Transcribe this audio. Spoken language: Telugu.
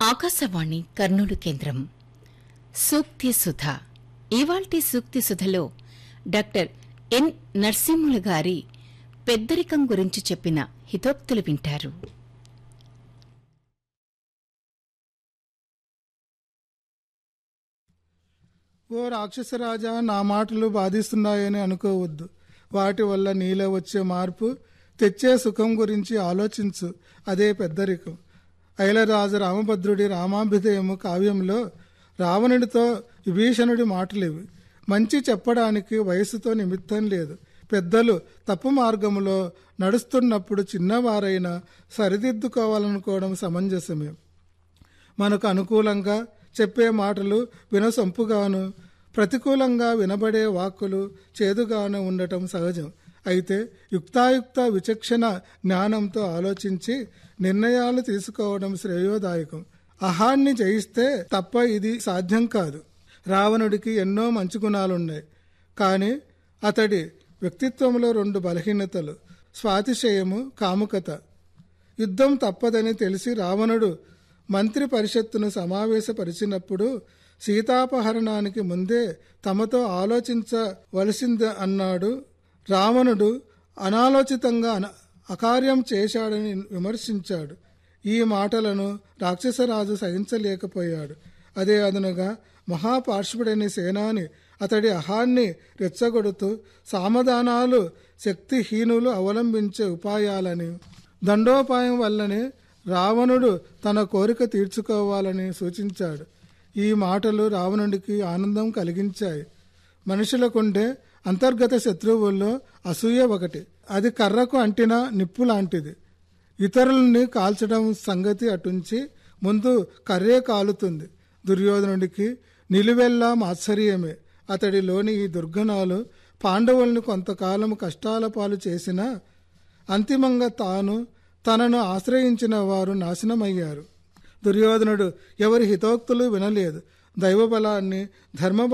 ఆకాశవాణి కర్నూలు కేంద్రం సూక్తి సుధ ఇవాల్టి సూక్తి సుధలో డాక్టర్ ఎన్ నరసింహుల గారి పెద్దరికం గురించి చెప్పిన హితోక్తులు వింటారు ఓ రాక్షసరాజా నా మాటలు బాధిస్తున్నాయని అనుకోవద్దు వాటి వల్ల నీలో వచ్చే మార్పు తెచ్చే సుఖం గురించి ఆలోచించు అదే పెద్దరికం ఐలరాజు రామభద్రుడి రామాభ్యుదయము కావ్యంలో రావణుడితో విభీషణుడి మాటలివి మంచి చెప్పడానికి వయసుతో నిమిత్తం లేదు పెద్దలు తప్పు మార్గములో నడుస్తున్నప్పుడు చిన్నవారైన సరిదిద్దుకోవాలనుకోవడం సమంజసమే మనకు అనుకూలంగా చెప్పే మాటలు వినసొంపుగాను ప్రతికూలంగా వినబడే వాక్కులు చేదుగాను ఉండటం సహజం అయితే యుక్తాయుక్త విచక్షణ జ్ఞానంతో ఆలోచించి నిర్ణయాలు తీసుకోవడం శ్రేయోదాయకం అహాన్ని జయిస్తే తప్ప ఇది సాధ్యం కాదు రావణుడికి ఎన్నో మంచి గుణాలున్నాయి కానీ అతడి వ్యక్తిత్వంలో రెండు బలహీనతలు స్వాతిశయము కాముకత యుద్ధం తప్పదని తెలిసి రావణుడు మంత్రి పరిషత్తును సమావేశపరిచినప్పుడు సీతాపహరణానికి ముందే తమతో ఆలోచించవలసింది అన్నాడు రావణుడు అనాలోచితంగా అన- అకార్యం చేశాడని విమర్శించాడు ఈ మాటలను రాక్షసరాజు సహించలేకపోయాడు అదే అదనుగా మహాపార్శ్వుడైన సేనాని అతడి అహాన్ని రెచ్చగొడుతూ సామధానాలు శక్తిహీనులు అవలంబించే ఉపాయాలని దండోపాయం వల్లనే రావణుడు తన కోరిక తీర్చుకోవాలని సూచించాడు ఈ మాటలు రావణుడికి ఆనందం కలిగించాయి మనుషులకుండే అంతర్గత శత్రువుల్లో అసూయ ఒకటి అది కర్రకు అంటిన నిప్పు లాంటిది ఇతరులని కాల్చడం సంగతి అటుంచి ముందు కర్రే కాలుతుంది దుర్యోధనుడికి నిలువెల్లా ఆశ్చర్యమే అతడిలోని ఈ దుర్గుణాలు పాండవుల్ని కొంతకాలం కష్టాల పాలు చేసినా అంతిమంగా తాను తనను ఆశ్రయించిన వారు నాశనమయ్యారు దుర్యోధనుడు ఎవరి హితోక్తులు వినలేదు దైవబలాన్ని ధర్మ